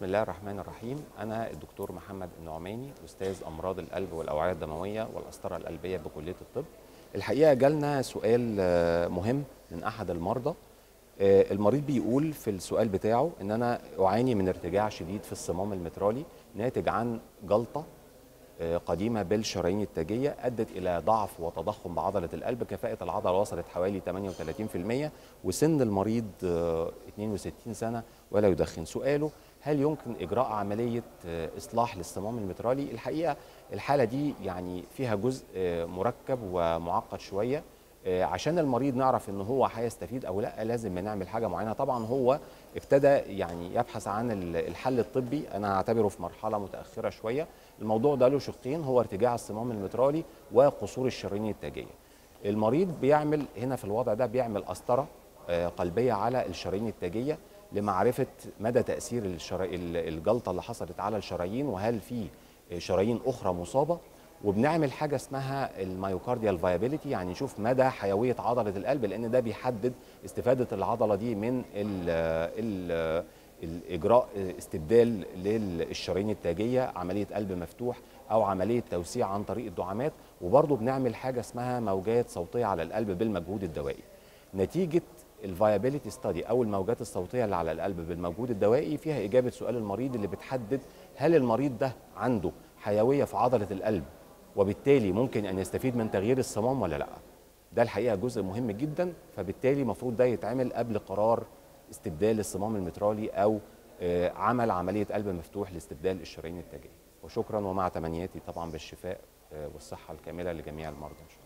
بسم الله الرحمن الرحيم أنا الدكتور محمد النعماني أستاذ أمراض القلب والأوعية الدموية والقسطرة القلبية بكلية الطب الحقيقة جالنا سؤال آه، مهم من أحد المرضى آه، المريض بيقول في السؤال بتاعه إن أنا أعاني من ارتجاع شديد في الصمام المترالي ناتج عن جلطة آه، قديمة بالشرايين التاجية أدت إلى ضعف وتضخم بعضلة القلب كفاءة العضلة وصلت حوالي 38% وسن المريض آه، 62 سنة ولا يدخن سؤاله هل يمكن إجراء عملية آه، إصلاح للصمام المترالي الحقيقة الحالة دي يعني فيها جزء آه، مركب ومعقد شوية آه، عشان المريض نعرف ان هو هيستفيد او لا لازم نعمل حاجه معينه طبعا هو ابتدى يعني يبحث عن ال- الحل الطبي انا هعتبره في مرحله متاخره شويه الموضوع ده له شقين هو ارتجاع الصمام المترالي وقصور الشرايين التاجيه المريض بيعمل هنا في الوضع ده بيعمل قسطره آه، قلبيه على الشرايين التاجيه لمعرفه مدى تاثير الشرا... ال- الجلطه اللي حصلت على الشرايين وهل في شرايين اخرى مصابه وبنعمل حاجه اسمها المايوكارديال فايابيليتي يعني نشوف مدى حيويه عضله القلب لان ده بيحدد استفاده العضله دي من ال ال الاجراء استبدال للشرايين التاجيه عمليه قلب مفتوح او عمليه توسيع عن طريق الدعامات وبرضه بنعمل حاجه اسمها موجات صوتيه على القلب بالمجهود الدوائي نتيجه الفايابيليتي ستادي او الموجات الصوتيه اللي على القلب بالمجهود الدوائي فيها اجابه سؤال المريض اللي بتحدد هل المريض ده عنده حيويه في عضله القلب وبالتالي ممكن ان يستفيد من تغيير الصمام ولا لا ده الحقيقه جزء مهم جدا فبالتالي المفروض ده يتعمل قبل قرار استبدال الصمام المترالي او آه، عمل عمليه قلب مفتوح لاستبدال الشرايين التاجيه وشكرا ومع تمنياتي طبعا بالشفاء آه، والصحه الكامله لجميع المرضى ان شاء الله